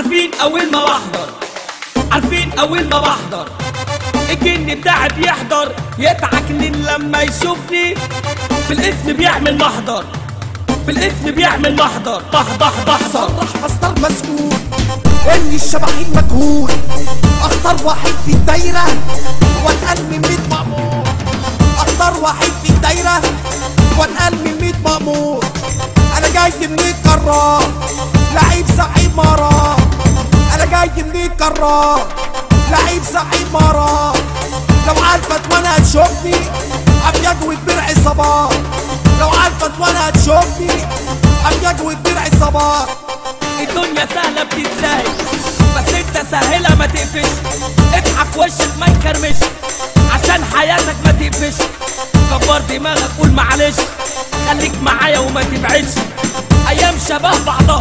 عارفين اول ما بحضر عارفين اول ما بحضر الجن بتاعي بيحضر يتعكنن لما يشوفني في الاسم بيعمل محضر في الاسم بيعمل محضر بح بح بحضر صرح مصدر مسؤول اني الشبحين مجهول اختار واحد في الدايرة واتقل من ميت مأمور اختار واحد في الدايرة واتقل من ميت مأمور انا جاي من الكرار لعيب صاحب مرار انا جاي من الكرار لعيب صاحب مرار لو عارفة وانا هتشوفني ابيض وكبير عصابات لو عارفة وانا هتشوفني ابيض وكبير عصابات الدنيا سهلة بتتسهل بس انت سهلة ما تقفش اضحك وشك ما يكرمش عشان حياتك ما تقفش كبر دماغك قول معلش خليك معايا وما تبعدش ايام شبه بعضها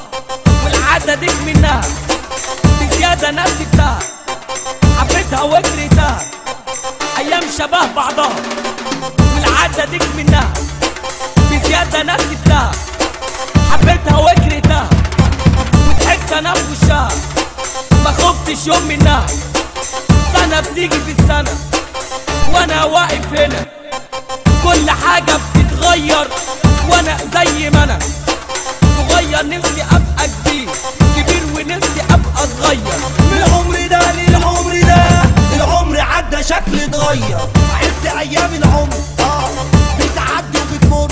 والعادة ديك منها بزيادة ناس سبتها حبيتها وكرهتها ايام شبه بعضها والعادة ديك منها بزيادة ناس سبتها حبيتها وكرهتها وضحكت انا في وشها ما خفتش يوم منها سنة بتيجي في السنة وانا واقف هنا كل حاجة بتتغير وانا زي ما انا صغير نفسي ابقى كبير كبير ونفسي ابقى صغير من العمر ده للعمر ده العمر عدى شكل اتغير عدت ايام العمر اه بتعدي وبتمر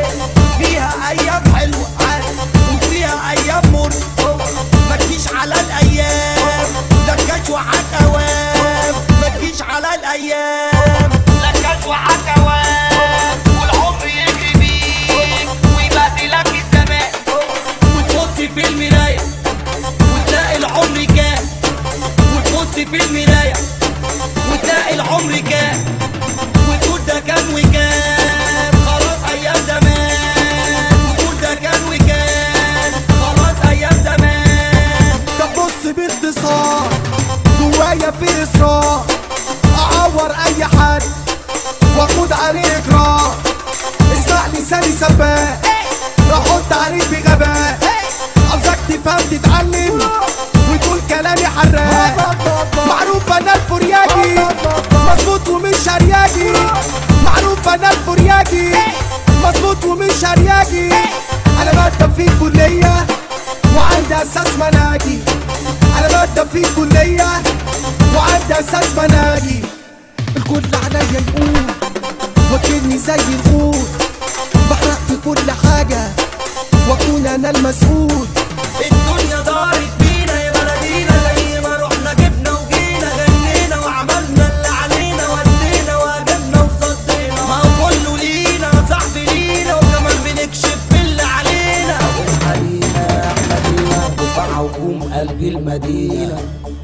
فيها ايام حلوه عادي وفيها ايام مر ما تجيش على الايام لا تجيش وعد اوام ما تجيش على الايام لا تجيش وعد اوام والعمر يجري بيك ويبهدلك الزمان وتبص في المرايه وتلاقي العمر كام وتبص في المراية وتلاقي العمر كام وتقول ده كان وكان خلاص أيام زمان وتقول ده كان وكان خلاص أيام زمان طب بص باختصار جوايا في اصرار اعور اي حد واخد عليه اقرار اسمع لساني سباق راح عليك بغباء عاوزك تفهم تتعلم وتقول كلامي حراق معروف انا الفرياجي مظبوط ومش شرياجي معروف انا الفرياجي مظبوط ومش شرياجي انا بكتب في الكليه وعندي اساس مناجي انا بكتب في الكليه وعندي اساس مناجي الكل عليا يقول وكلني زي الغول بحرق في كل حاجه واكون انا المسؤول الدنيا دارت بينا يا بلدينا زي ما رحنا جبنا وجينا غنينا وعملنا اللي علينا ودينا وهجمنا وصدينا ما هو كله لينا يا صاحبي لينا وكمان بنكشف باللي علينا اصحى لينا يا احنا لينا دفاع هجوم قلب المدينة